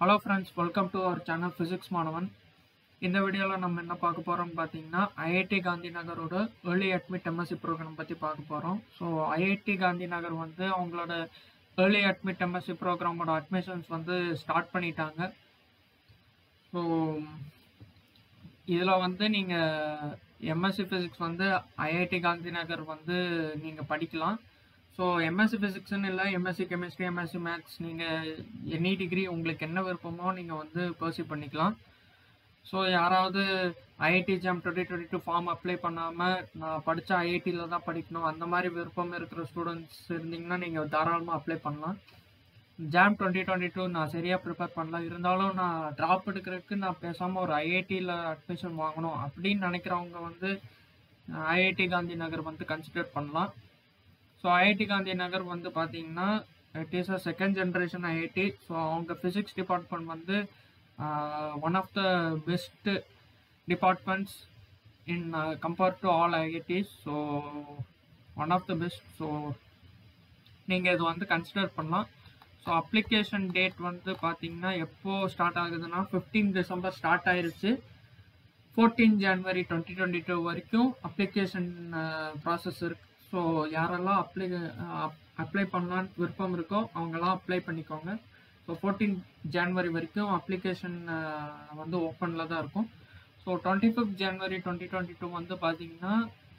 Hello friends welcome to our channel physics மாணவன் இந்த வீடியோவில் நம்ம என்ன பார்க்க போகிறோம்னு பார்த்தீங்கன்னா ஐஐடி காந்தி நகரோட ஏர்லி அட்மிட் எம்எஸ்சி ப்ரோக்ராம் பற்றி பார்க்க போகிறோம் ஸோ ஐஐடி காந்தி நகர் வந்து அவங்களோட ஏர்லி அட்மிட் எம்எஸ்சி ப்ரோக்ராமோட அட்மிஷன்ஸ் வந்து ஸ்டார்ட் பண்ணிட்டாங்க ஸோ இதில் வந்து நீங்கள் எம்எஸ்சி ஃபிசிக்ஸ் வந்து ஐஐடி காந்தி நகர் வந்து நீங்கள் படிக்கலாம் ஸோ எம்எஸ்சி ஃபிசிக்ஸ்னு இல்லை எம்எஸ்சி கெமிஸ்ட்ரி எம்எஸ்சி மேக்ஸ் நீங்கள் எனி டிகிரி உங்களுக்கு என்ன விருப்பமோ நீங்கள் வந்து பர்சியூ பண்ணிக்கலாம் ஸோ யாராவது IIT JAM twenty twenty two form apply பண்ணாமல் நான் படித்த ஐஐடியில் தான் படிக்கணும் அந்த மாதிரி விருப்பம் இருக்கிற ஸ்டூடெண்ட்ஸ் இருந்தீங்கன்னா நீங்கள் தாராளமாக அப்ளை பண்ணலாம் ஜாம் டுவெண்ட்டி டுவெண்ட்டி டூ நான் சரியாக ப்ரிப்பேர் பண்ணல இருந்தாலும் நான் ட்ராப் எடுக்கிறதுக்கு நான் பேசாமல் ஒரு ஐஐடியில் அட்மிஷன் வாங்கணும் அப்படின்னு நினைக்கிறவங்க வந்து ஐஐடி காந்தி நகர் வந்து கன்சிடர் பண்ணலாம் ஸோ ஐஐடி காந்தி நகர் வந்து பார்த்தீங்கன்னா it is a second generation IIT so அவங்க ஃபிசிக்ஸ் டிபார்ட்மெண்ட் வந்து one of the best departments in compared to all IITs so one of the best so நீங்கள் இது வந்து கன்சிடர் பண்ணலாம் ஸோ அப்ளிகேஷன் டேட் வந்து பார்த்தீங்கன்னா எப்போ ஸ்டார்ட் ஆகுதுன்னா ஃபிஃப்டீன் டிசம்பர் ஸ்டார்ட் ஆயிருச்சு fourteen January twenty twenty two வரைக்கும் அப்ளிகேஷன் ப்ராசஸ் இருக்கு ஸோ யாரெல்லாம் அப்ளை அப்ளை பண்ணலான்னு விருப்பம் இருக்கோ அவங்கெல்லாம் அப்ளை பண்ணிக்கோங்க ஸோ ஃபோர்டீன் ஜான்வரி வரைக்கும் அப்ளிகேஷன் வந்து ஓப்பனில் தான் இருக்கும் so twenty fifth January twenty twenty two வந்து பார்த்தீங்கன்னா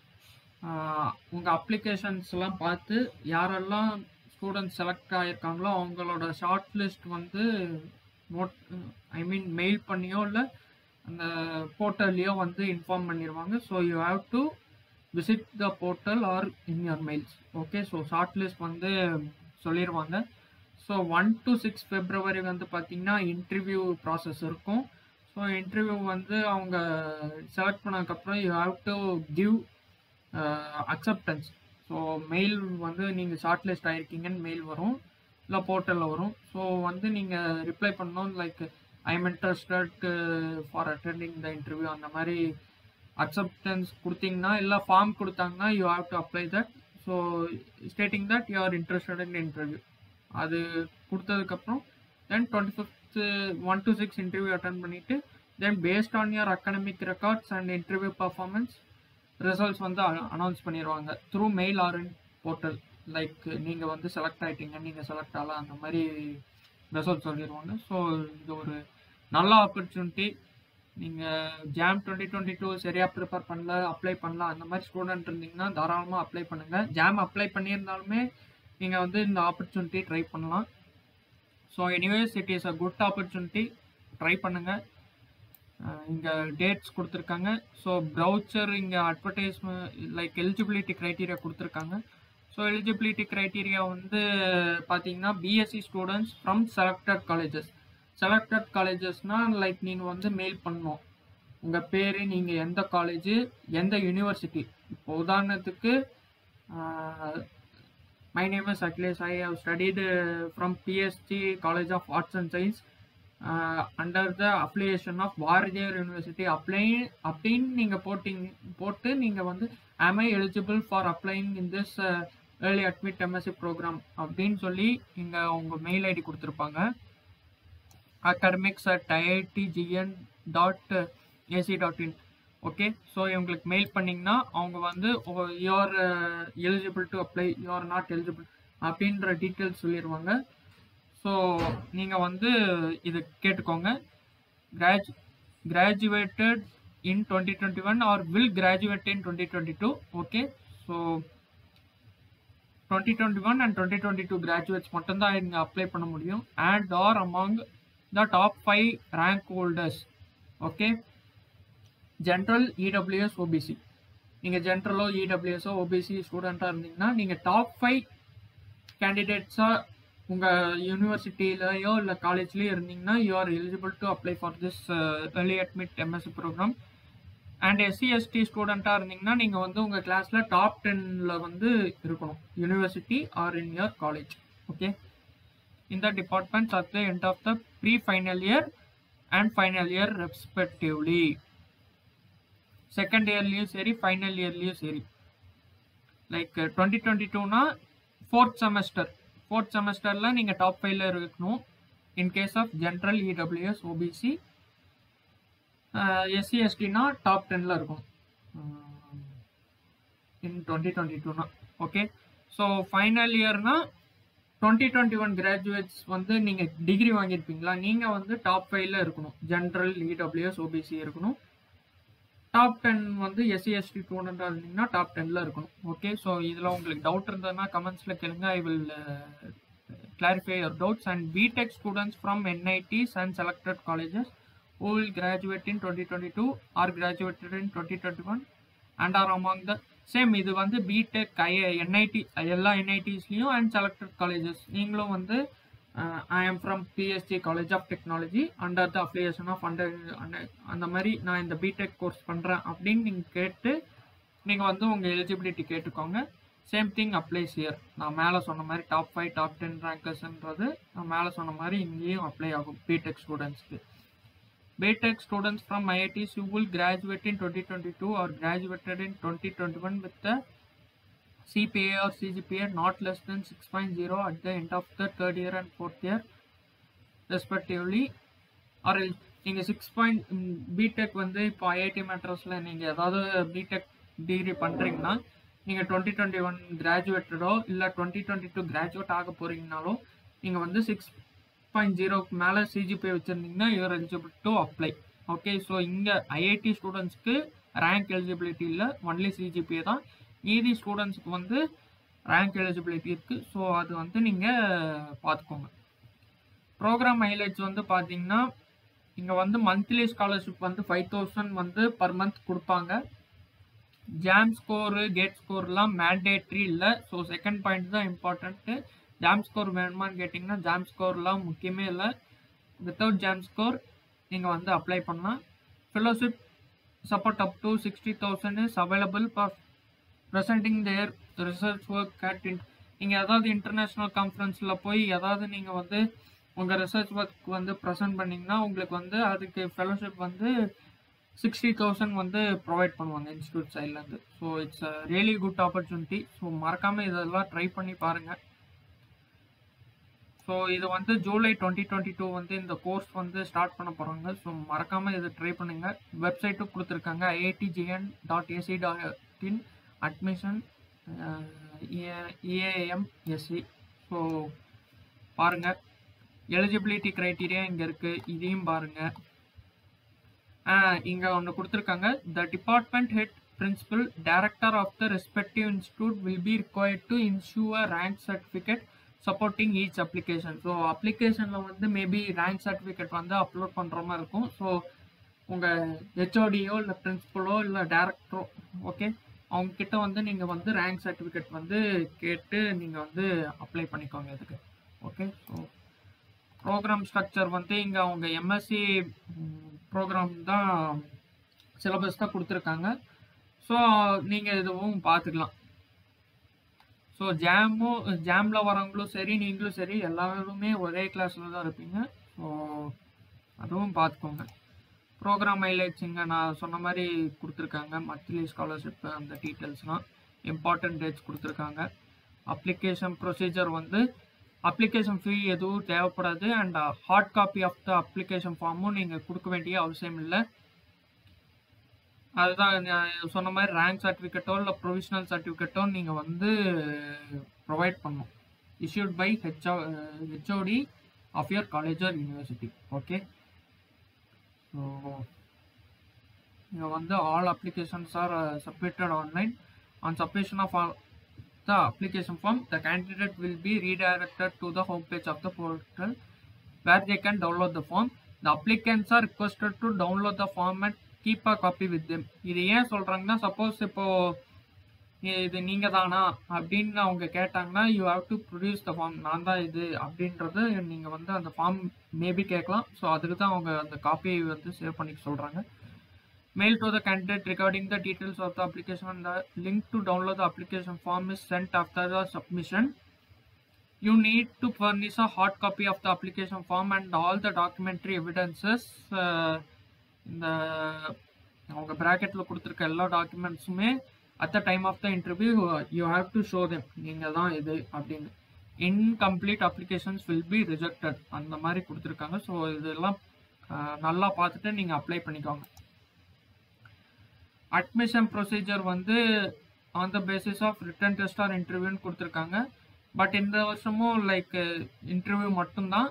உங்கள் அப்ளிகேஷன்ஸ்லாம் பார்த்து யாரெல்லாம் ஸ்டூடெண்ட்ஸ் செலக்ட் ஆகியிருக்காங்களோ அவங்களோட ஷார்ட் லிஸ்ட் வந்து நோட் ஐ மீன் மெயில் பண்ணியோ இல்லை அந்த போர்ட்டல்லையோ வந்து இன்ஃபார்ம் பண்ணிடுவாங்க so you have to visit the portal or in your mails okay so short list வந்து சொல்லிடுவாங்க so one to six February வந்து பார்த்தீங்கன்னா இன்டர்வியூ ப்ராசஸ் இருக்கும் ஸோ இன்டர்வியூ வந்து அவங்க செலக்ட் பண்ணதுக்கப்புறம் you have to give acceptance so mail வந்து நீங்கள் ஷார்ட் லிஸ்ட் ஆகிருக்கீங்கன்னு மெயில் வரும் இல்லை போர்ட்டலில் வரும் ஸோ வந்து நீங்கள் ரிப்ளை பண்ணணும் like I am interested for attending the interview அந்த மாதிரி அக்செப்டன்ஸ் கொடுத்தீங்கன்னா இல்லை ஃபார்ம் கொடுத்தாங்கன்னா you have to apply that so stating that you are interested in interview அது கொடுத்ததுக்கப்புறம் then twenty fifth one to six interview attend பண்ணிவிட்டு then based on your academic records and interview performance results வந்து announce பண்ணிடுவாங்க through mail or in portal like நீங்கள் வந்து select ஆகிட்டீங்க நீங்கள் select ஆகலாம் அந்த மாதிரி ரிசல்ட் சொல்லிடுவாங்க ஸோ இது ஒரு நல்ல ஆப்பர்ச்சுனிட்டி நீங்கள் ஜாம் டுவெண்ட்டி டுவெண்ட்டி டூ சரியாக ப்ரிப்பேர் பண்ணல அப்ளை பண்ணல அந்த மாதிரி ஸ்டூடெண்ட் இருந்தீங்கன்னா தாராளமாக அப்ளை பண்ணுங்கள் ஜாம் அப்ளை பண்ணியிருந்தாலுமே நீங்கள் வந்து இந்த ஆப்பர்ச்சுனிட்டி ட்ரை பண்ணலாம் so anyways it is a good opportunity try பண்ணுங்கள் இங்கே டேட்ஸ் கொடுத்துருக்காங்க ஸோ ப்ரௌச்சர் இங்கே அட்வர்டைஸ்மெண்ட் லைக் எலிஜிபிலிட்டி க்ரைட்டீரியா கொடுத்துருக்காங்க ஸோ எலிஜிபிலிட்டி க்ரைட்டீரியா வந்து பார்த்தீங்கன்னா BSc students from selected colleges selected காலேஜஸ்னால் லைக் நீங்கள் வந்து மெயில் பண்ணணும் உங்கள் பேர் நீங்கள் எந்த காலேஜு எந்த யூனிவர்சிட்டி இப்போ உதாரணத்துக்கு my name is Akhilesh I have studied from PSG college of arts and science under the application of Bharathiar university apply அப்படின்னு நீங்கள் போட்டிங் போட்டு நீங்கள் வந்து am I eligible for applying in this early admit MSc programme அப்படின்னு சொல்லி இங்கே உங்கள் மெயில் ஐடி கொடுத்துருப்பாங்க academics at IITGN dot AC dot in okay so இவங்களுக்கு மெயில் பண்ணிங்கன்னா அவங்க வந்து you are eligible to apply you are not eligible அப்படின்ற டீட்டெயில்ஸ் சொல்லிடுவாங்க ஸோ நீங்கள் வந்து இது கேட்டுக்கோங்க grad graduated in twenty twenty one or will graduate in twenty twenty two okay so twenty twenty one and twenty twenty two graduates மட்டும்தான் இங்கே apply பண்ண முடியும் and or among the top five rank holders okay general EWS OBC நீங்கள் ஜென்ரலோ இடபிள்யூஎஸோ OBC ஸ்டூடெண்ட்டாக இருந்தீங்கன்னா நீங்கள் top five கேண்டிடேட்ஸாக உங்கள் யூனிவர்சிட்டியிலையோ இல்லை காலேஜ்லேயோ இருந்தீங்கன்னா you are eligible to apply for this early admit MSc programme and SC ST ஸ்டூடெண்ட்டாக இருந்தீங்கன்னா நீங்கள் வந்து உங்கள் கிளாஸில் டாப் டென்னில் வந்து இருக்கணும் university or in your college okay இந்த departments at the end of the pre final year and final year respectively second இயர்லேயும் சரி ஃபைனல் இயர்லேயும் சரி லைக் டுவெண்ட்டி டுவெண்ட்டி டூனா ஃபோர்த் செமஸ்டர் ஃபோர்த் செமஸ்டரில் நீங்கள் டாப் ஃபைவ்ல இருக்கணும் in case of general EWS OBC SC எஸ்டினா டாப் டென்னில் இருக்கும் இன் டுவெண்ட்டி டுவெண்ட்டி டூனா ஓகே ஸோ ஃபைனல் இயர்னா டுவெண்ட்டி டுவெண்ட்டி ஒன் கிராஜுவேட்ஸ் வந்து நீங்கள் டிகிரி வாங்கியிருப்பீங்களா நீங்கள் வந்து டாப் ஃபைவ்ல இருக்கணும் ஜென்ரல் இடபிள்யூஎஸ் ஓபிசி இருக்கணும் டாப் டென் வந்து எஸ்சி எஸ்டி ஸ்டூடெண்டாக இருந்தீங்கன்னா டாப் டென்னில் இருக்கணும் ஓகே ஸோ இதில் உங்களுக்கு டவுட் இருந்ததுன்னா கமெண்ட்ஸில் கேளுங்க I will clarify your doubts and BTech students from NITs and selected colleges who will graduate in 2022 or graduated in 2021 and are among the same இது வந்து பிடெக் ஐ என்ஐடி எல்லா என்ஐடிஸ்லேயும் அண்ட் செலக்டட் காலேஜஸ் நீங்களும் வந்து I am from PSG college of technology under the application of under அந்த மாதிரி நான் இந்த BTech course பண்ணுறேன் அப்படின்னு நீங்கள் கேட்டு நீங்கள் வந்து உங்கள் எலிஜிபிலிட்டி கேட்டுக்கோங்க சேம் திங் அப்ளைஸ் இயர் நான் மேலே சொன்ன மாதிரி டாப் ஃபைவ் டாப் டென் ரேங்கர்ஸ்ன்றது நான் மேலே சொன்ன மாதிரி இங்கேயும் அப்ளை ஆகும் பிடெக் ஸ்டூடெண்ட்ஸ்க்கு BTech students from IITs you will graduate in twenty twenty two or graduated in twenty twenty one with the CPA or CGPA not less than 6.0 at the end of the third year and fourth year respectively or else நீங்கள் six point BTech வந்து இப்போ IIT மெட்ரஸில் நீங்கள் ஏதாவது BTech degree பண்ணுறீங்கன்னா நீங்கள் twenty twenty one கிராஜுவேட்டடோ இல்லை twenty twenty two graduate ஆக போகிறீங்கனாலோ நீங்கள் வந்து சிக்ஸ் பாயிண்ட் ஜீரோக்கு மேலே சிஜிபிஏ வச்சுருந்தீங்கன்னா you are eligible to apply okay so இங்கே ஐஐடி ஸ்டூடெண்ட்ஸ்க்கு ரேங்க் எலிஜிபிலிட்டி இல்லை ஒன்லி சிஜிபிஏ தான் மீதி ஸ்டூடெண்ட்ஸ்க்கு வந்து ரேங்க் எலிஜிபிலிட்டி இருக்குது ஸோ அது வந்து நீங்கள் பார்த்துக்கோங்க ப்ரோக்ராம் ஹைலைட்ஸ் வந்து பார்த்தீங்கன்னா இங்கே வந்து மந்த்லி ஸ்காலர்ஷிப் வந்து ஃபைவ் தௌசண்ட் வந்து பர் மந்த் கொடுப்பாங்க ஜாம் ஸ்கோரு கேட் ஸ்கோர்லாம் மேண்டேட்ரி இல்லை ஸோ செகண்ட் பாயிண்ட் தான் இம்பார்ட்டண்ட்டு ஜாம் ஸ்கோர் வேணுமான்னு கேட்டிங்கன்னா ஜாம் ஸ்கோர்லாம் முக்கியமே இல்லை வித்தவுட் ஜாம் ஸ்கோர் நீங்கள் வந்து அப்ளை பண்ணலாம் fellowship support up to sixty thousand is available for presenting their research work at in நீங்கள் ஏதாவது இன்டர்நேஷ்னல் கான்ஃபரன்ஸில் போய் ஏதாவது நீங்கள் வந்து உங்கள் ரிசர்ச் ஒர்க் வந்து ப்ரெசென்ட் பண்ணிங்கன்னா உங்களுக்கு வந்து அதுக்கு ஃபெலோஷிப் வந்து சிக்ஸ்டி தௌசண்ட் வந்து ப்ரொவைட் பண்ணுவாங்க இன்ஸ்டியூட் சைட்லேருந்து so it's a really good opportunity so மறக்காமல் இதெல்லாம் ட்ரை பண்ணி பாருங்கள் ஸோ இது வந்து ஜூலை டுவெண்ட்டி டுவெண்ட்டி டூ வந்து இந்த கோர்ஸ் வந்து ஸ்டார்ட் பண்ண போகிறாங்க ஸோ மறக்காமல் இதை ட்ரை பண்ணுங்கள் வெப்சைட்டும் கொடுத்துருக்காங்க IITGN dot AC dot in admission EAMSC so பாருங்கள் எலிஜிபிலிட்டி க்ரைட்டீரியா இங்கே இருக்குது இதையும் பாருங்கள் இங்கே ஒன்று கொடுத்துருக்காங்க the department head principal director of the respective institute will be required to ensure a rank certificate supporting each application so அப்ளிகேஷனில் வந்து மேபி ரேங்க் சர்டிஃபிகேட் வந்து அப்லோட் பண்ணுற மாதிரி இருக்கும் ஸோ உங்கள் ஹெச்ஓடியோ இல்லை பிரின்சிபலோ இல்லை டேரக்டரோ ஓகே அவங்கக்கிட்ட வந்து நீங்கள் வந்து ரேங்க் சர்டிஃபிகேட் வந்து கேட்டு நீங்கள் வந்து அப்ளை பண்ணிக்கோங்க இதுக்கு ஓகே ஸோ ப்ரோக்ராம் ஸ்ட்ரக்சர் வந்து இங்கே அவங்க எம்எஸ்சி ப்ரோக்ராம் தான் சிலபஸ் தான் கொடுத்துருக்காங்க ஸோ நீங்கள் இதுவும் பார்த்துக்கலாம் ஸோ ஜாமும் ஜாமில் வரவங்களும் சரி நீங்களும் சரி எல்லாருமே ஒரே கிளாஸில் தான் இருப்பீங்க ஸோ அதுவும் பார்த்துக்கோங்க ப்ரோக்ராம் ஹைலைட்ஸ் இங்கே நான் சொன்ன மாதிரி கொடுத்துருக்காங்க மந்த்லி ஸ்காலர்ஷிப் அந்த டீட்டெயில்ஸ்லாம் இம்பார்ட்டன்ட் டேட்ஸ் கொடுத்துருக்காங்க அப்ளிகேஷன் ப்ரொசீஜர் வந்து அப்ளிகேஷன் ஃபீ எதுவும் தேவைப்படாது and hard copy of the application ஃபார்மும் நீங்கள் கொடுக்க வேண்டிய அவசியம் இல்லை அதுதான் நான் சொன்ன மாதிரி ரேங்க் சர்டிஃபிகேட்டோ இல்லை ப்ரொவிஷனல் சர்டிஃபிகேட்டோ நீங்கள் வந்து ப்ரொவைட் பண்ணணும் issued by HO HOD of your college or university okay so இங்கே வந்து all applications are submitted online on submission of all the application form, the candidate will be redirected to the home page of the portal where they can download the form. The applicants are requested to download the form and keep a copy with them. இது ஏன் சொல்கிறாங்கன்னா suppose இப்போ இது நீங்கள் தானா அப்படின்னு அவங்க கேட்டாங்கன்னா you have to produce the form நான் தான் இது அப்படின்றது நீங்கள் வந்து அந்த ஃபார்ம் மேபி கேட்கலாம் ஸோ அதுக்கு தான் அவங்க அந்த காப்பியை வந்து சேவ் பண்ணிக்க சொல்கிறாங்க mail to the candidate regarding the details of the application and the link to download the application form is sent after the submission you need to furnish a hard copy of the application form and all the documentary evidences uh, இந்த அவங்க ப்ராக்கெட்டில் கொடுத்துருக்க எல்லா டாக்குமெண்ட்ஸுமே at the time of the interview you have to show them நீங்கள் தான் இது அப்படின்னு incomplete applications will be rejected அந்த மாதிரி கொடுத்துருக்காங்க ஸோ இதெல்லாம் அஹ், நல்லா பார்த்துட்டு நீங்கள் அப்ளை பண்ணிக்கோங்க அட்மிஷன் ப்ரொசீஜர் வந்து on the basis of written test or இன்டர்வியூன்னு கொடுத்துருக்காங்க பட் இந்த வருஷமும் லைக் இன்டர்வியூ மட்டும்தான்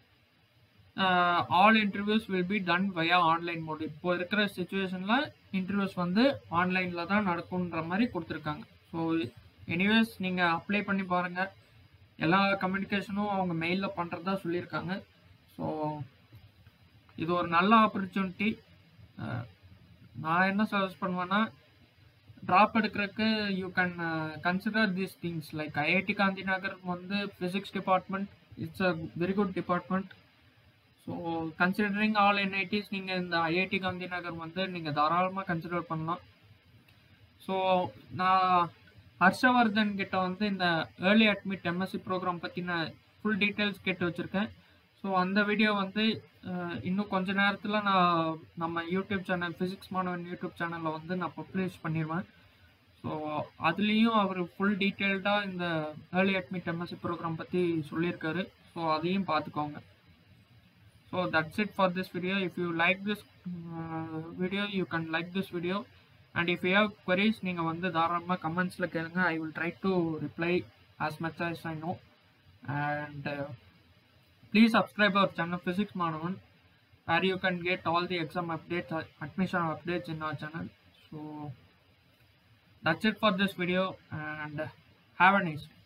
all interviews will be done via online mode இப்போ இருக்கிற சுச்சுவேஷனில் இன்டர்வியூஸ் வந்து ஆன்லைனில் தான் நடக்குன்ற மாதிரி கொடுத்துருக்காங்க ஸோ எனிவேஸ் நீங்கள் அப்ளை பண்ணி பாருங்கள் எல்லா கம்யூனிகேஷனும் அவங்க மெயிலில் பண்ணுறதா சொல்லியிருக்காங்க ஸோ இது ஒரு நல்ல ஆப்பர்ச்சுனிட்டி நான் என்ன சஜஸ்ட் பண்ணுவேன்னா ட்ராப் எடுக்கிறதுக்கு you can consider these things like IIT Gandhi நகர் வந்து physics department it's a very good department so considering all NITs நீங்கள் இந்த ஐஐடி காந்தி நகர் வந்து நீங்கள் தாராளமாக கன்சிடர் பண்ணலாம் ஸோ நான் ஹர்ஷவர்தன் கிட்ட வந்து இந்த ஏர்லி அட்மிட் எம்எஸ்சி ப்ரோக்ராம் பற்றின ஃபுல் டீட்டெயில்ஸ் கேட்டு வச்சுருக்கேன் ஸோ அந்த வீடியோ வந்து அஹ், இன்னும் கொஞ்ச நேரத்தில் நான் நம்ம யூடியூப் சேனல் ஃபிசிக்ஸ் மாணவன் யூடியூப் சேனலில் வந்து நான் பப்ளிஷ் பண்ணிடுவேன் ஸோ அதுலேயும் அவர் ஃபுல் டீட்டெயில்டாக இந்த ஏர்லி அட்மிட் எம்எஸ்சி ப்ரோக்ராம் பற்றி சொல்லியிருக்காரு ஸோ அதையும் பார்த்துக்கோங்க so that's it for this video if you like this uh, video you can like this video and if you have queries நீங்கள் வந்து தாராளமாக கமெண்ட்ஸில் கேளுங்க I will try to reply as much as I know and uh, please subscribe our channel physics மாணவன் where you can get all the exam updates uh, admission updates in our channel so that's it for this video and uh, have a nice day